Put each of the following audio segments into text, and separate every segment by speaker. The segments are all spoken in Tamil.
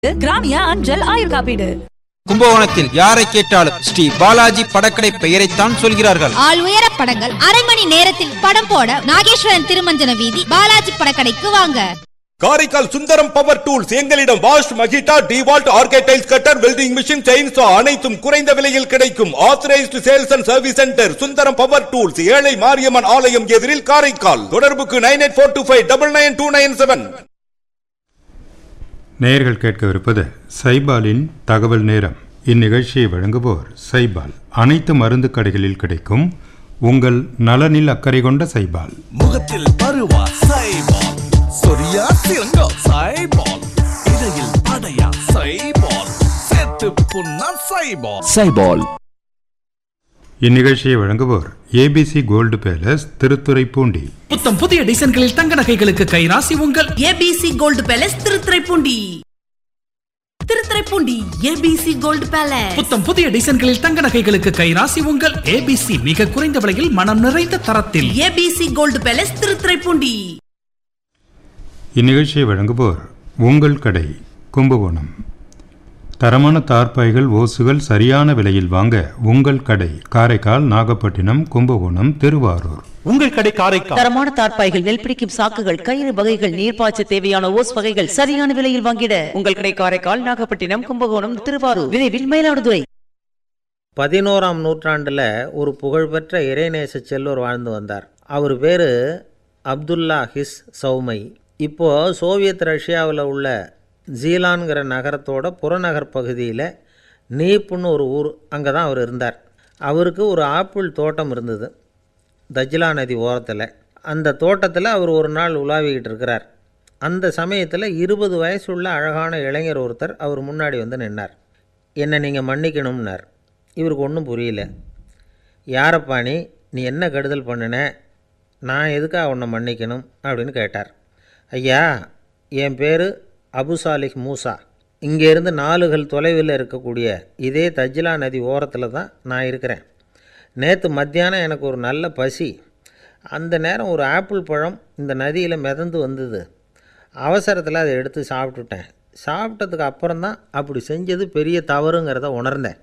Speaker 1: கிராமிய அஞ்சல் ஆயுள் காப்பீடு
Speaker 2: கும்பகோணத்தில் யாரை கேட்டாலும் ஸ்ரீ பாலாஜி படக்கடை பெயரைத்தான் சொல்கிறார்கள்
Speaker 3: ஆள் உயர படங்கள் அரை மணி நேரத்தில் படம் போட நாகேஸ்வரன் திருமஞ்சன வீதி பாலாஜி படக்கடைக்கு வாங்க
Speaker 4: காரைக்கால் சுந்தரம் பவர் டூல்ஸ் எங்களிடம் வாஷ் மகிட்டா டிவால்ட் ஆர்கேடைல்ஸ் கட்டர் வெல்டிங் மிஷின் செயின்சா அனைத்தும் குறைந்த விலையில் கிடைக்கும் authorised sales and service centre Sundaram power tools ஏழை மாரியம்மன் ஆலயம் எதிரில் காரைக்கால் தொடர்புக்கு nine eight four two five double nine two nine seven
Speaker 5: நேயர்கள் கேட்கவிருப்பது சைபாலின் தகவல் நேரம் இந்நிகழ்ச்சியை வழங்குவோர் சைபால் அனைத்து மருந்து கடைகளில் கிடைக்கும் உங்கள் நலனில் அக்கறை கொண்ட சைபால்
Speaker 6: முகத்தில் பருவா சைபால் சொரியா சிறங்கா சைபால் இடையில் அடையா சைபால் சேர்த்து புண்ணா சைபால் சைபால்
Speaker 5: இந்நிகழ்ச்சியை வழங்குவோர் ஏபிசி கோல்டு பேலஸ் திருத்துறைப்பூண்டி
Speaker 7: புத்தம் புதிய டிசைன்களில் தங்க நகைகளுக்கு கைராசி உங்கள்
Speaker 8: ABC gold palace Thiruthuraipoondi Thiruthuraipoondi ABC gold palace
Speaker 7: புத்தம் புதிய டிசைன்களில் தங்க நகைகளுக்கு கைராசி உங்கள் ஏபிசி மிக குறைந்த விலையில் மனம் நிறைந்த தரத்தில்
Speaker 8: ஏபிசி கோல்டு பேலஸ் திருத்துறைப்பூண்டி
Speaker 5: இந்நிகழ்ச்சியை வழங்குவோர் உங்கள் கடை கும்பகோணம் தரமான தார்பாய்கள் ஓசுகள் சரியான விலையில் வாங்க உங்கள் கடை காரைக்கால் நாகப்பட்டினம் கும்பகோணம் திருவாரூர்
Speaker 9: உங்கள் கடை காரைக்கால்
Speaker 10: தரமான தார்ப்பாய்கள் நெல் பிடிக்கும் சாக்குகள் கயிறு வகைகள் நீர்ப்பாய்ச்ச தேவையான ஓஸ் வகைகள் சரியான விலையில் வாங்கிட உங்கள் கடை காரைக்கால் நாகப்பட்டினம் கும்பகோணம் திருவாரூர் விரைவில் மயிலாடுதுறை
Speaker 11: பதினோராம் நூற்றாண்டில் ஒரு புகழ்பெற்ற இறைநேச செல்வர் வாழ்ந்து வந்தார் அவர் பேர் அப்துல்லா ஹிஸ் சௌமை இப்போது சோவியத் ரஷ்யாவில் உள்ள ஜீலான்கிற நகரத்தோட புறநகர் பகுதியில் நீப்புன்னு ஒரு ஊர் அங்கே தான் அவர் இருந்தார் அவருக்கு ஒரு ஆப்பிள் தோட்டம் இருந்தது தஜ்லா நதி ஓரத்தில் அந்த தோட்டத்தில் அவர் ஒரு நாள் உலாவிக்கிட்டு இருக்கிறார் அந்த சமயத்தில் இருபது வயசுள்ள அழகான இளைஞர் ஒருத்தர் அவர் முன்னாடி வந்து நின்னார் என்னை நீங்கள் மன்னிக்கணும்னார் இவருக்கு ஒன்றும் புரியல யாரப்பா நீ நீ என்ன கெடுதல் பண்ணின நான் எதுக்காக உன்னை மன்னிக்கணும் அப்படின்னு கேட்டார் ஐயா என் பேர் அபுசாலிக் மூசா இங்கேருந்து நாலுகள் தொலைவில் இருக்கக்கூடிய இதே தஜ்லா நதி ஓரத்தில் தான் நான் இருக்கிறேன் நேற்று மத்தியானம் எனக்கு ஒரு நல்ல பசி அந்த நேரம் ஒரு ஆப்பிள் பழம் இந்த நதியில் மிதந்து வந்தது அவசரத்தில் அதை எடுத்து சாப்பிட்டுட்டேன் சாப்பிட்டதுக்கு அப்புறம் தான் அப்படி செஞ்சது பெரிய தவறுங்கிறத உணர்ந்தேன்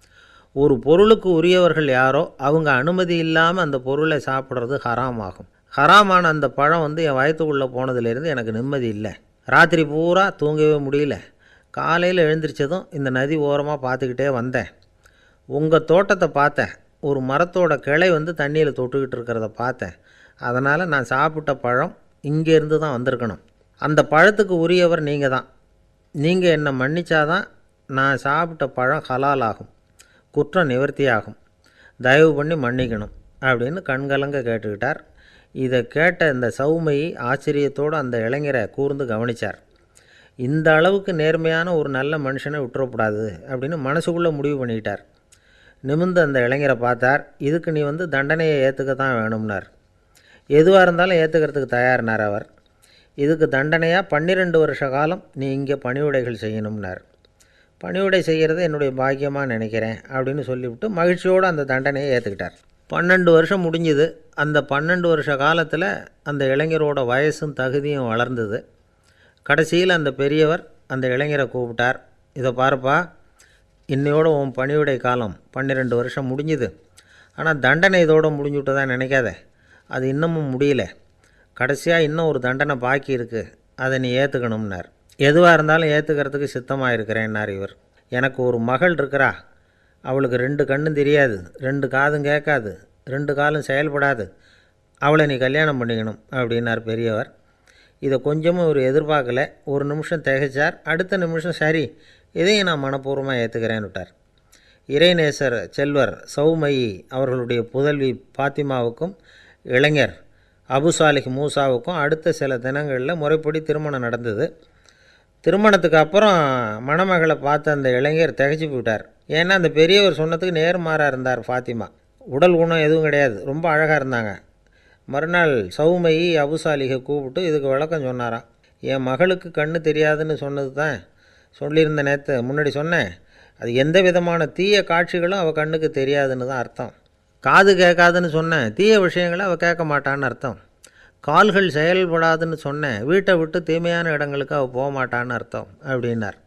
Speaker 11: ஒரு பொருளுக்கு உரியவர்கள் யாரோ அவங்க அனுமதி இல்லாமல் அந்த பொருளை சாப்பிட்றது ஹராம் ஆகும் ஹராமான அந்த பழம் வந்து என் வயத்துக்குள்ளே போனதுலேருந்து எனக்கு நிம்மதி இல்லை ராத்திரி பூரா தூங்கவே முடியல காலையில் எழுந்திரிச்சதும் இந்த நதி ஓரமாக பார்த்துக்கிட்டே வந்தேன் உங்கள் தோட்டத்தை பார்த்தேன் ஒரு மரத்தோட கிளை வந்து தண்ணியில் தொட்டுக்கிட்டு இருக்கிறத பார்த்தேன் அதனால் நான் சாப்பிட்ட பழம் இங்கேருந்து தான் வந்திருக்கணும் அந்த பழத்துக்கு உரியவர் நீங்கள் தான் நீங்கள் என்னை மன்னிச்சாதான் நான் சாப்பிட்ட பழம் ஹலால் ஆகும் குற்றம் நிவர்த்தி ஆகும் தயவு பண்ணி மன்னிக்கணும் அப்படின்னு கண்கலங்க கேட்டுக்கிட்டார் இதை கேட்ட இந்த சௌமையை ஆச்சரியத்தோடு அந்த இளைஞரை கூர்ந்து கவனித்தார் இந்த அளவுக்கு நேர்மையான ஒரு நல்ல மனுஷனை விட்டுறக்கூடாது அப்படின்னு மனசுக்குள்ளே முடிவு பண்ணிக்கிட்டார் நிமிர்ந்து அந்த இளைஞரை பார்த்தார் இதுக்கு நீ வந்து தண்டனையை ஏற்றுக்க தான் வேணும்னார் எதுவாக இருந்தாலும் ஏற்றுக்கிறதுக்கு தயார்னார் அவர் இதுக்கு தண்டனையாக பன்னிரெண்டு வருஷ காலம் நீ இங்கே பணிவுடைகள் செய்யணும்னார் பணிவுடை செய்கிறது என்னுடைய பாக்கியமாக நினைக்கிறேன் அப்படின்னு சொல்லிவிட்டு மகிழ்ச்சியோடு அந்த தண்டனையை ஏற்றுக்கிட்டார் பன்னெண்டு வருஷம் முடிஞ்சுது அந்த பன்னெண்டு வருஷ காலத்தில் அந்த இளைஞரோட வயசும் தகுதியும் வளர்ந்தது கடைசியில் அந்த பெரியவர் அந்த இளைஞரை கூப்பிட்டார் இதை பாருப்பா இன்னையோட உன் பணிவிடை காலம் பன்னிரெண்டு வருஷம் முடிஞ்சுது ஆனால் தண்டனை இதோட முடிஞ்சுவிட்டதா நினைக்காத அது இன்னமும் முடியல கடைசியாக இன்னும் ஒரு தண்டனை பாக்கி இருக்குது அதை நீ ஏற்றுக்கணும்னார் எதுவாக இருந்தாலும் ஏற்றுக்கிறதுக்கு சித்தமாக இருக்கிறேன்னார் இவர் எனக்கு ஒரு மகள் இருக்கிறா அவளுக்கு ரெண்டு கண்ணும் தெரியாது ரெண்டு காதும் கேட்காது ரெண்டு காலும் செயல்படாது அவளை நீ கல்யாணம் பண்ணிக்கணும் அப்படின்னார் பெரியவர் இதை கொஞ்சமும் ஒரு எதிர்பார்க்கல ஒரு நிமிஷம் திகைச்சார் அடுத்த நிமிஷம் சரி இதையும் நான் மனப்பூர்வமாக ஏற்றுக்கிறேன்னு விட்டார் இறைநேசர் செல்வர் சௌமயி அவர்களுடைய புதல்வி பாத்திமாவுக்கும் இளைஞர் அபுசாலிக் மூசாவுக்கும் அடுத்த சில தினங்களில் முறைப்படி திருமணம் நடந்தது திருமணத்துக்கு அப்புறம் மணமகளை பார்த்த அந்த இளைஞர் திகைச்சு போயிட்டார் ஏன்னா அந்த பெரியவர் சொன்னதுக்கு நேர்மாறாக இருந்தார் ஃபாத்திமா உடல் குணம் எதுவும் கிடையாது ரொம்ப அழகாக இருந்தாங்க மறுநாள் சௌமயி அபுசாலிகை கூப்பிட்டு இதுக்கு விளக்கம் சொன்னாராம் என் மகளுக்கு கண்ணு தெரியாதுன்னு சொன்னது தான் சொல்லியிருந்த நேற்று முன்னாடி சொன்னேன் அது எந்த விதமான தீய காட்சிகளும் அவள் கண்ணுக்கு தெரியாதுன்னு தான் அர்த்தம் காது கேட்காதுன்னு சொன்னேன் தீய விஷயங்களை அவள் கேட்க மாட்டான்னு அர்த்தம் கால்கள் செயல்படாதுன்னு சொன்னேன் வீட்டை விட்டு தீமையான இடங்களுக்கு அவள் போக மாட்டான்னு அர்த்தம் அப்படின்னார்